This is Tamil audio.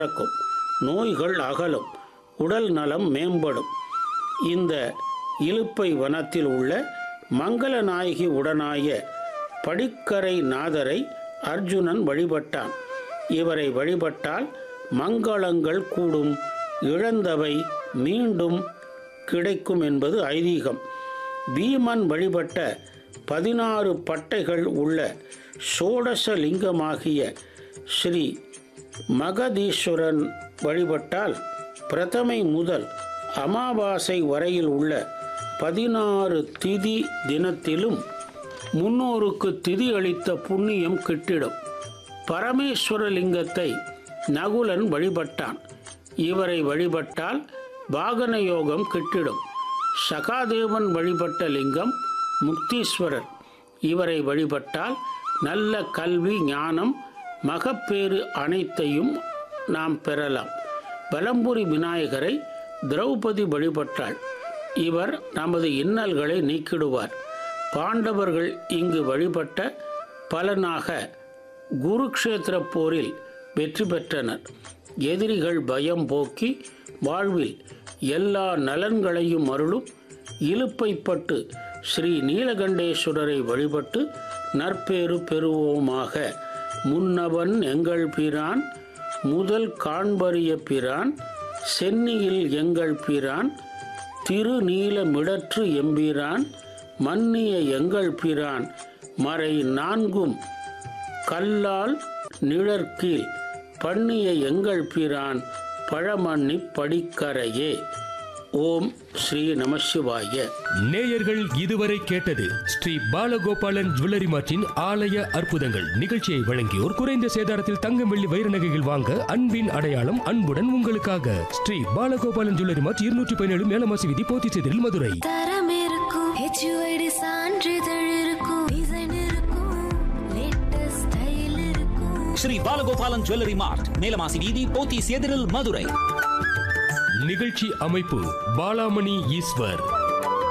நடக்கும் நோய்கள் அகலும் உடல் நலம் மேம்படும் இந்த இலுப்பை வனத்தில் உள்ள மங்கள நாயகி உடனாய படிக்கரை நாதரை அர்ஜுனன் வழிபட்டான் இவரை வழிபட்டால் மங்களங்கள் கூடும் இழந்தவை மீண்டும் கிடைக்கும் என்பது ஐதீகம் பீமன் வழிபட்ட பதினாறு பட்டைகள் உள்ள சோடச லிங்கமாகிய ஸ்ரீ மகதீஸ்வரன் வழிபட்டால் பிரதமை முதல் அமாவாசை வரையில் உள்ள பதினாறு திதி தினத்திலும் முன்னோருக்கு திதி அளித்த புண்ணியம் கிட்டிடும் பரமேஸ்வர லிங்கத்தை நகுலன் வழிபட்டான் இவரை வழிபட்டால் வாகன யோகம் கிட்டிடும் சகாதேவன் வழிபட்ட லிங்கம் முக்தீஸ்வரர் இவரை வழிபட்டால் நல்ல கல்வி ஞானம் மகப்பேறு அனைத்தையும் நாம் பெறலாம் பலம்புரி விநாயகரை திரௌபதி வழிபட்டாள் இவர் நமது இன்னல்களை நீக்கிடுவார் பாண்டவர்கள் இங்கு வழிபட்ட பலனாக குருக்ஷேத்திர போரில் வெற்றி பெற்றனர் எதிரிகள் பயம் போக்கி வாழ்வில் எல்லா நலன்களையும் அருளும் இலுப்பைப்பட்டு ஸ்ரீ நீலகண்டேஸ்வரரை வழிபட்டு நற்பேறு பெறுவோமாக முன்னவன் எங்கள் பிரான் முதல் காண்பறிய பிரான் சென்னியில் எங்கள் பிரான் திருநீலமிடற்று எம்பிரான் மன்னிய எங்கள் பிரான் மறை நான்கும் கல்லால் நிழற்கீழ் பண்ணிய எங்கள் பிரான் பழமண்ணி படிக்கரையே ஓம் ஸ்ரீ நமசிவாய நேயர்கள் இதுவரை கேட்டது ஸ்ரீ பாலகோபாலன் ஜுவல்லரி மார்ட்டின் ஆலய அற்புதங்கள் நிகழ்ச்சியை வழங்கியோர் குறைந்த சேதாரத்தில் தங்கம் வெள்ளி வைர நகைகள் வாங்க அன்பின் அடையாளம் அன்புடன் உங்களுக்காக ஸ்ரீ பாலகோபாலன் ஜுவல்லரி மார்ட் இருநூற்றி பதினேழு மேலமாசி விதி போத்திச்சேரில் மதுரை தரம் இருக்கும் ஹெச்யூஐடி சான்றிதழ் இருக்கும் டிசைன் இருக்கும் லேட்டஸ்ட் ஸ்டைல் இருக்கும் ஸ்ரீ பாலகோபாலன் ஜுவல்லரி மார்ட் மேலமாசி வீதி போத்தீஸ் எதிரில் மதுரை நிகழ்ச்சி அமைப்பு பாலாமணி ஈஸ்வர்